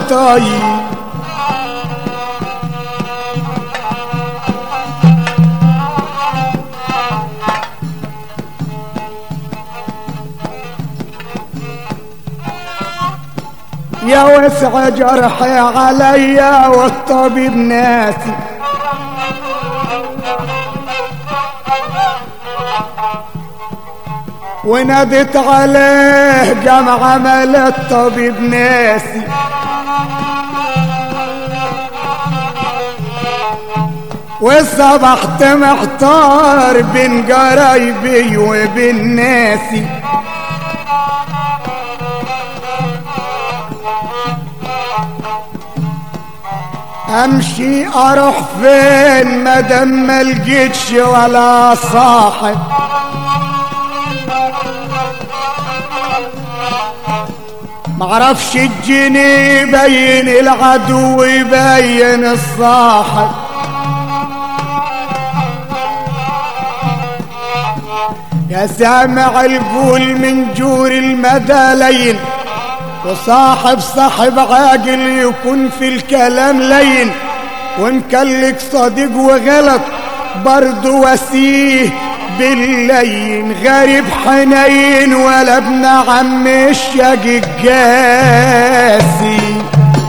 الطيب يا وسع جرحي عليا والطبيب ناسي ونادت عليه جمع عمل الطبيب ناسي وصبحت محتار بين قرايبي وبين ناسي امشي اروح فين مدام ما لقيتش ولا صاحب معرفش الجني يبين العدو يبين الصاحب يا سامع القول من جور المدى لين وصاحب صاحب عاقل يكون في الكلام لين وان كان لك صديق وغلط برضه وسيه باللين غريب حنين ولا ابن عم الشقي القاسي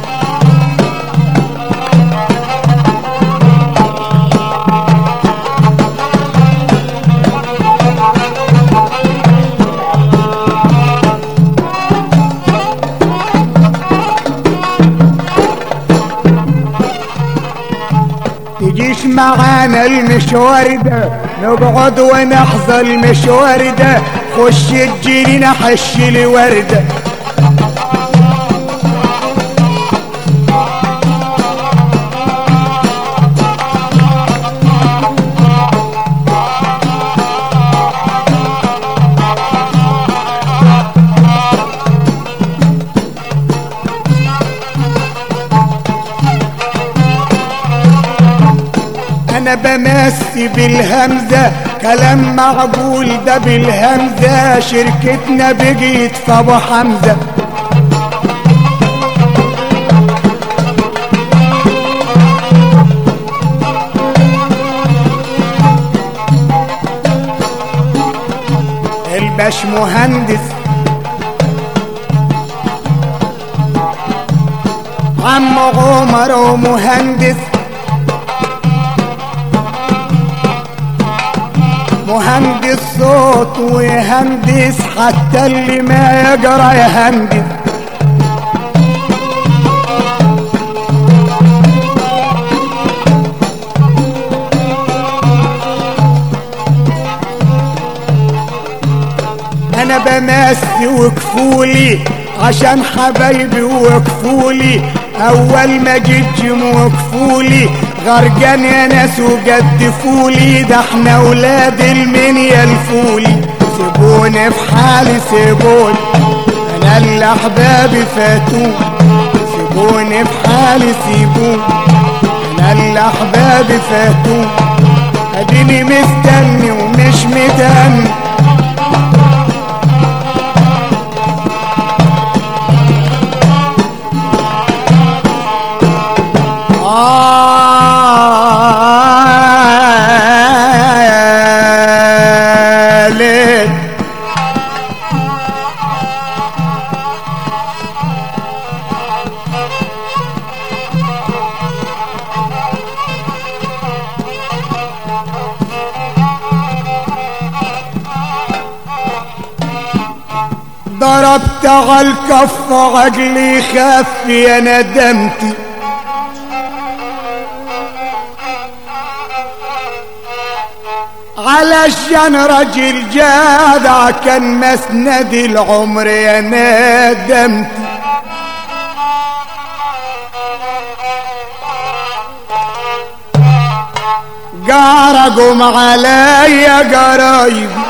تجيش معانا المشوار ده نقعد ونحظى المشوار ده خش الجنينة حش لي وردة انا بمسي بالهمزة كلام معقول ده بالهمزة شركتنا بقيت في ابو حمزة الباش مهندس عم عمر ومهندس مهندس صوت ويهندس حتى اللي ما يقرا يهندس انا بمسي وكفولي عشان حبايبي وكفولي اول ما جيت جم وكفولي غرقان يا ناس وجدفولي ده احنا ولاد المنيا الفولي سيبوني في حالي سيبوني انا اللي احبابي فاتوني سيبوني في حالي سيبوني انا اللي احبابي فاتوني اديني مستني ومش متني آه ليل ضربت على الكف عقلي خف يا ندمتي علشان رجل جادع كان مسند العمر يا ندمتي قارقوا عليا قرايبي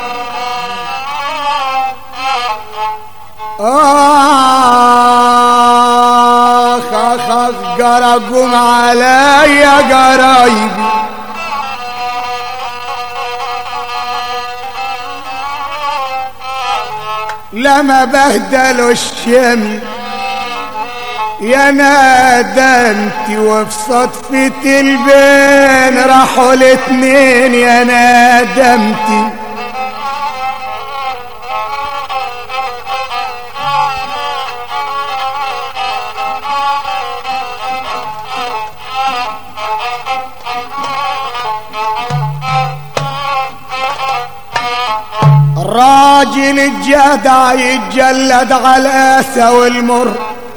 آخ آخ آخ قرقوا عليا قرايبي لما بهدلوا الشمل يا نادمتي وفي صدفة البين راحوا الاتنين يا نادمتي الراجل الجدع يتجلد على الاسى والمر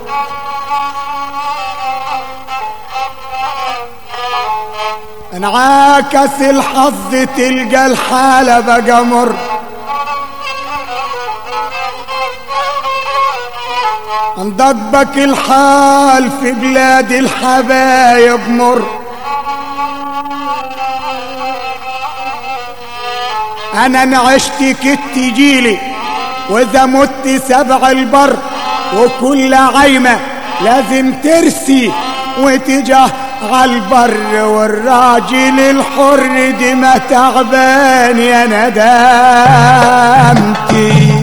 انعكس الحظ تلقى الحالة بقى مر انضبك الحال في بلاد الحبايب مر انا نعشت كت جيلي واذا مت سبع البر وكل عيمة لازم ترسي وتجاه عالبر والراجل الحر دي ما تعبان يا ندامتي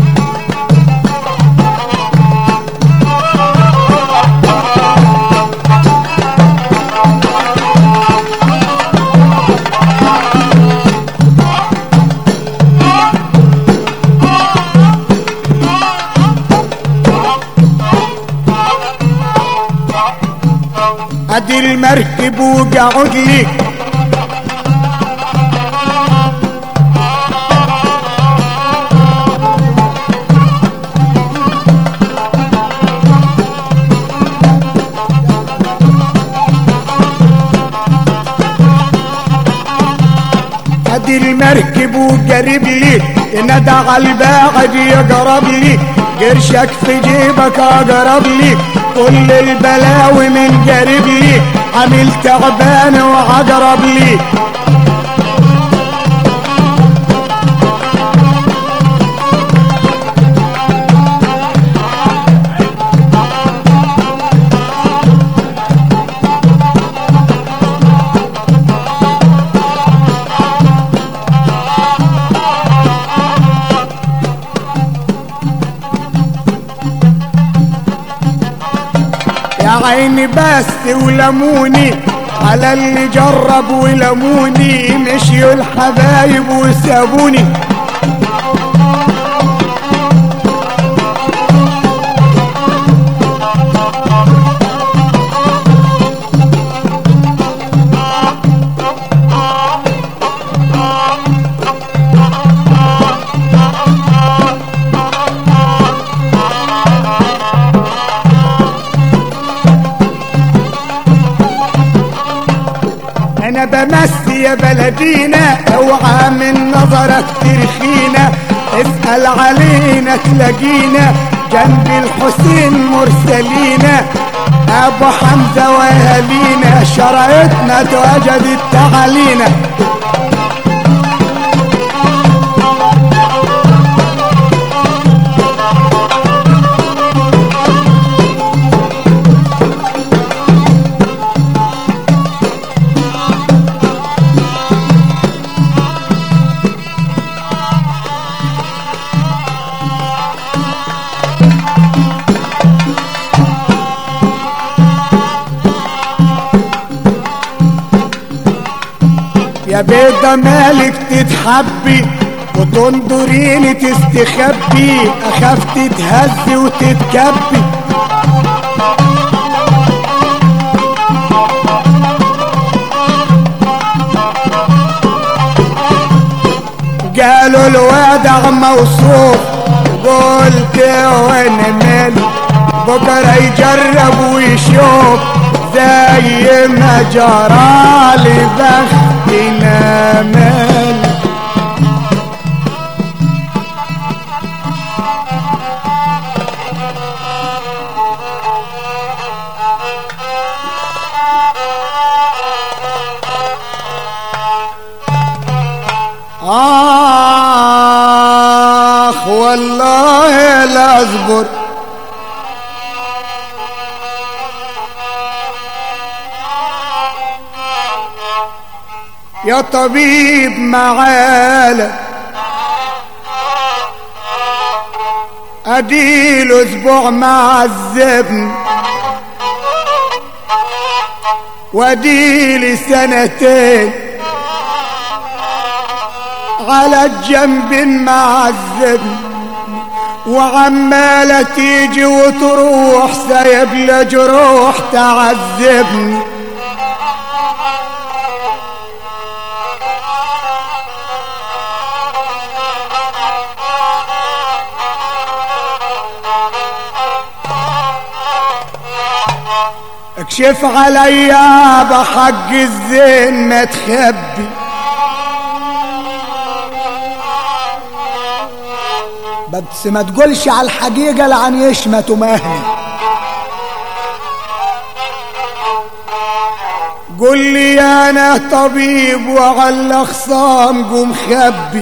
ادي المركب وقعد لي ادي المركب وقرب لي ندى على الباعد يقرب لي قرشك في جيبك اقرب لي كل البلاوي من قرب لي عميل تعبان وعقرب لي يا عيني بس ولموني على اللي جرب ولموني مشيوا الحبايب وسابوني انا بمسي يا بلدينا اوعى من نظرك ترخينا اسأل علينا تلاقينا جنب الحسين مرسلينا ابو حمزة واهالينا شرايطنا تواجدت تعالينا يا بيضة مالك تتحبي وتنظريني تستخبي اخاف تتهز وتتكبي قالوا الوضع موصوف قلت وانا مالي بكره يجرب ويشوف زي ما جرالي بختنا مال آخ والله لا أصبر يا طبيب معالك اديله اسبوع معذبني وديلي سنتين على الجنب معذب وعمالة تيجي وتروح سايب لجروح تعذبني اكشف عليا بحق الزين ما تخبي بس ما تقولش على الحقيقة لعن يشمت مهني قل لي انا طبيب وعلى خصام قوم خبي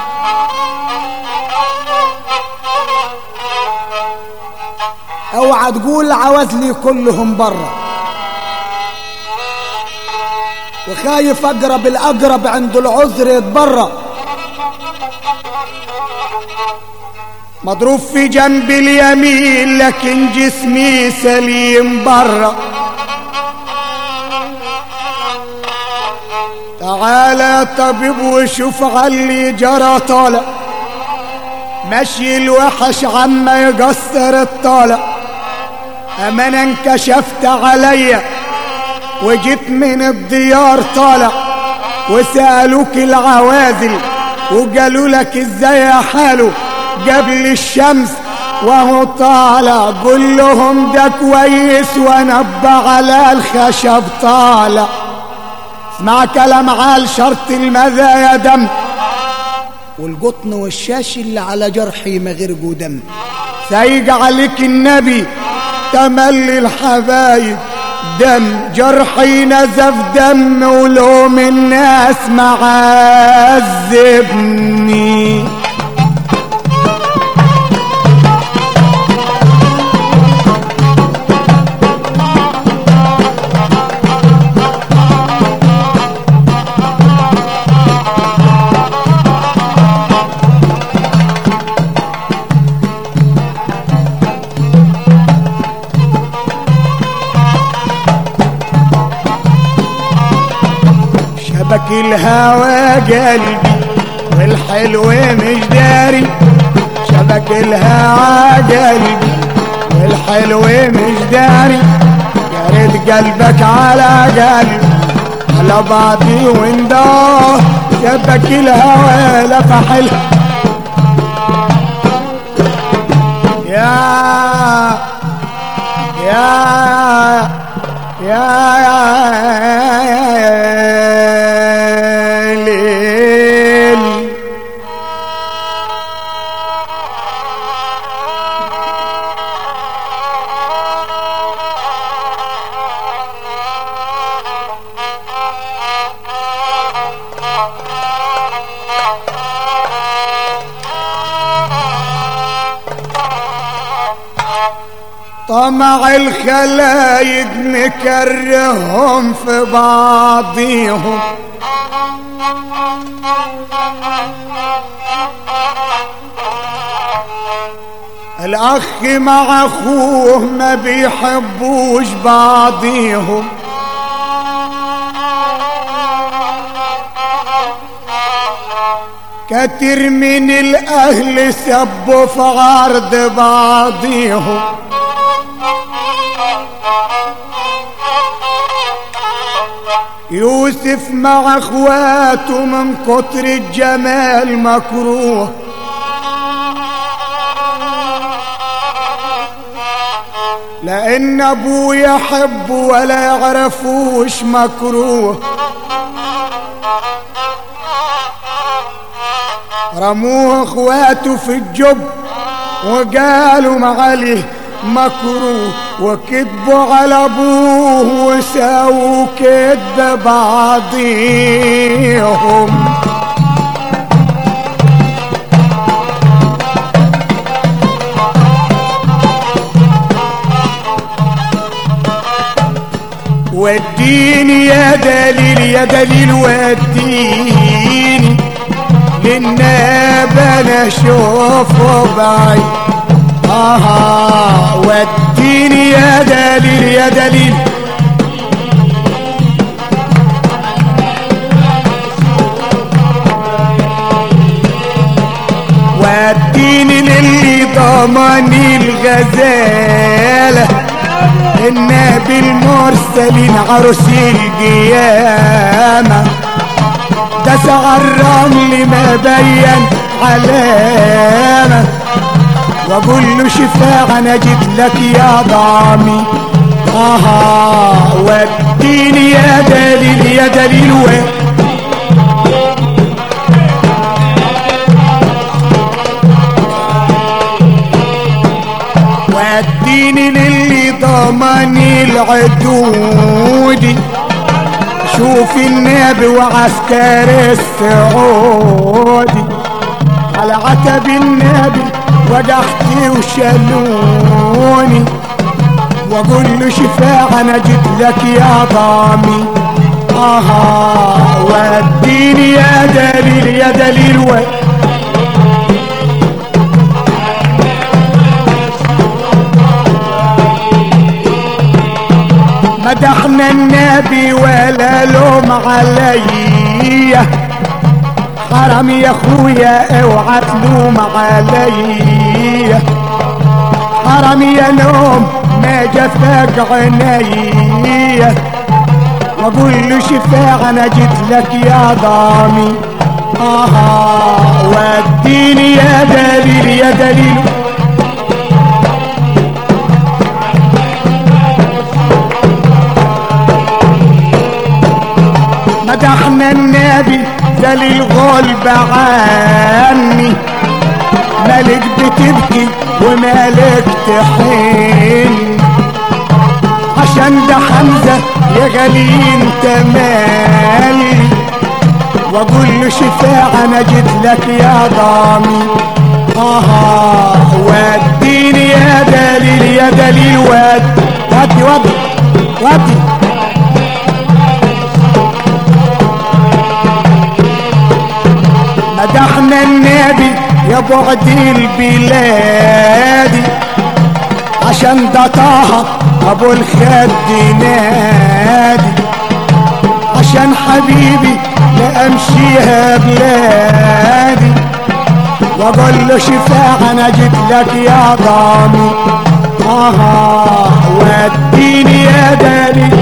اوعى تقول عوزلي كلهم برا وخايف اقرب الاقرب عند العذر يتبرأ مضروب في جنب اليمين لكن جسمي سليم برا تعالى طبيب وشوف علي جرى طالع مشي الوحش عما يقصر الطالع امانا انكشفت عليا وجيت من الديار طالع وسألوك العوازل وقالوا لك ازاي حاله قبل الشمس وهو طالع قول لهم ده كويس ونبع على الخشب طالع اسمع كلام عال شرط المذا يا دم والقطن والشاش اللي على جرحي مغرقوا دم سايق عليك النبي تملي الحبايب دم جرحي نزف دم ولوم الناس معذبني شبك الهوى قلبي والحلو مش داري شبك الهوى قلبي والحلو مش داري يا ريت قلبك على قلبي على بعضي ونداه شبك الهوى لفح ال- يا يا يا ليل طمع الخلايق مكرههم في بعضيهم الأخ مع أخوه ما بيحبوش بعضيهم كتير من الأهل سبوا في عرض بعضيهم يوسف مع اخواته من كتر الجمال مكروه لان ابوه يحب ولا يعرفوش مكروه رموه اخواته في الجب وقالوا معاليه مكروه وكذبوا على ابوه وساووا كذب بعضيهم وديني يا دليل يا دليل وديني للناب انا اشوفه بعيد آها وديني يا دليل يا دليل ضمان الغزالة النبي المرسلين عرس القيامة ده سعى الرمل ما بين علامة واقول له شفاعة انا جيت لك يا ضامي اها وديني يا دليل يا دليل وين وديني للي ضمن العدود شوف النبي وعسكر السعودي على عتب النبي وجحتي وشالوني واقول له شفاعة انا جيت لك يا ضامي اها وديني يا دليل يا دليل وين مدحنا النبي ولا لوم عليا حرام يا اخويا اوعى تلوم عليا حرام يا لوم ما جفاك عينيا واقول له شفاعة انا جيت لك يا ضامي اها وديني يا دليل يا دليل مدحنا النبي ذليل غلب عني ملك بتبكي ومالك تحن عشان ده حمزة يا غالي انت مالي واقول له شفاعة انا جيت لك يا ضامي اها وديني يا دليل يا دليل ود ودي ودي ودي مدحنا النبي يا بعد البلاد عشان ده طه ابو الخد نادي عشان حبيبي لا امشيها بلادي واقول له شفاعة انا جيت لك يا ضامي اها وديني يا دليل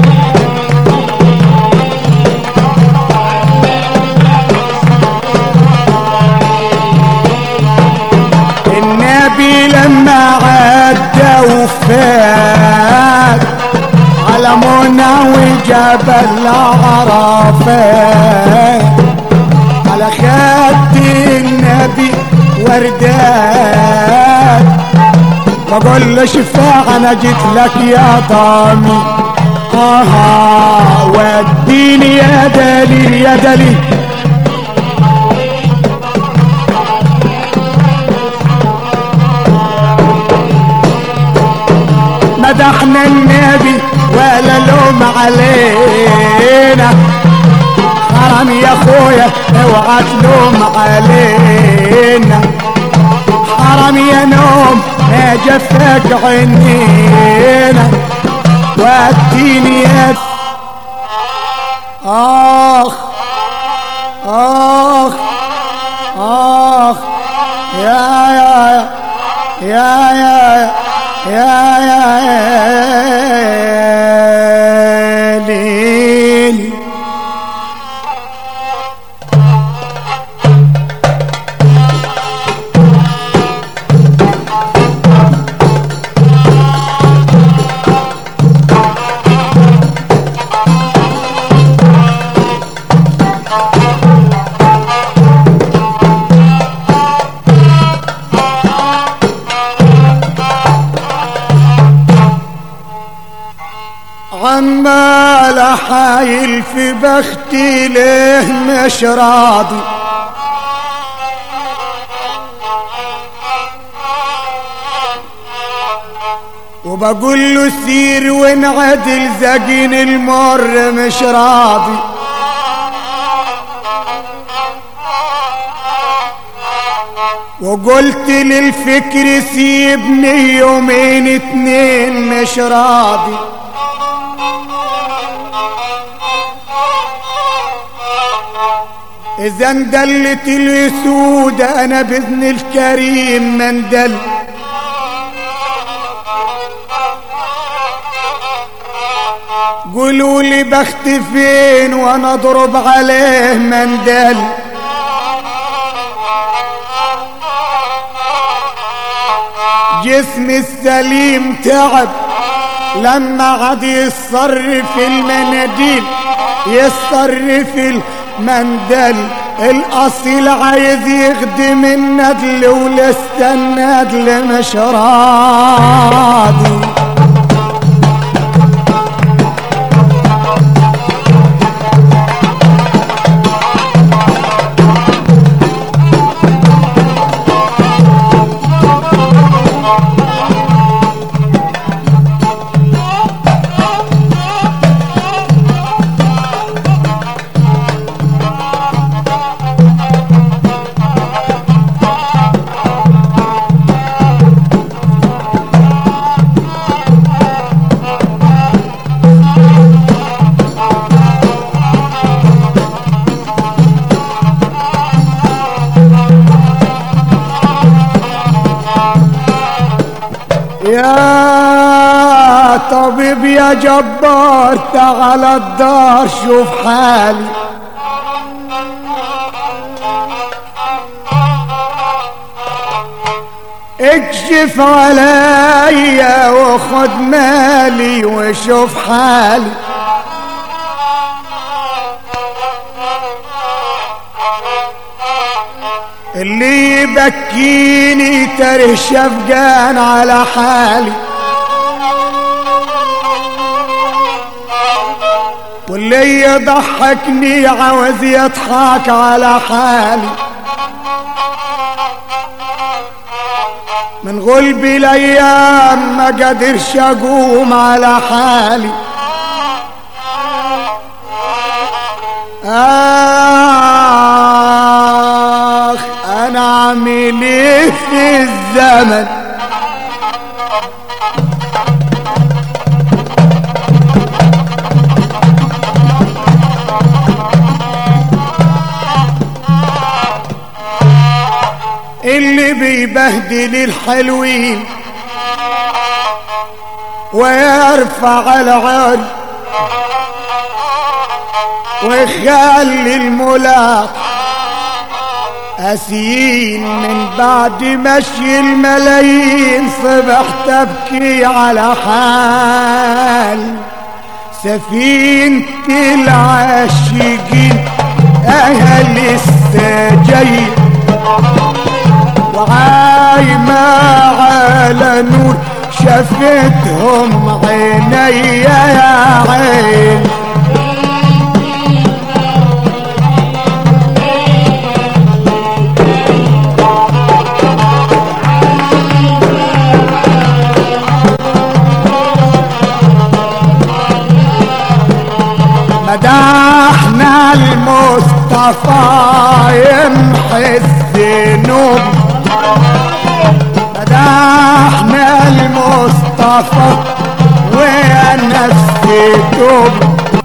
النبي لما عدى وفات على منى وجبل عرفات على خد النبي وردات بقول له شفاعة انا جيت لك يا ضامي اها وديني يا دليل يا دليل مدحنا النبي ولا لوم علينا حرام يا اخويا اوعى تلوم علينا حرام يا نوم ما جفك عينينا وديني يا اخ اخ اخ يا يا يا يا يا يا ليل عمال حايل في بختي ليه مش راضي وبقول له سير وانعدل زقين المر مش راضي وقلت للفكر سيبني يومين اتنين مش راضي اذا اندلت الاسود انا باذن الكريم من دل قولوا لي بخت فين وانا اضرب عليه مندل جسمي السليم تعب لما عاد يصرف المناديل يصرف المندل الاصيل عايز يخدم الندل ولسه الندل مش راضي يا طبيب يا جبار تعال الدار شوف حالي اكشف عليا وخد مالي وشوف حالي اللي يبكيني تره شفقان على حالي واللي يضحكني عاوز يضحك على حالي من غلبي الايام ما قدرش اقوم على حالي آخ أنا عامل إيه في الزمن اللي بيبهدل الحلوين ويرفع العرض ويخلي الملاق أسين من بعد مشي الملايين صبحت أبكي على حال سفينة العاشقين أهل السجين وعايمة على نور شفتهم عيني يا عين مدحنا المصطفى يمحي الذنوب مدحنا المصطفى ويا نفسي توب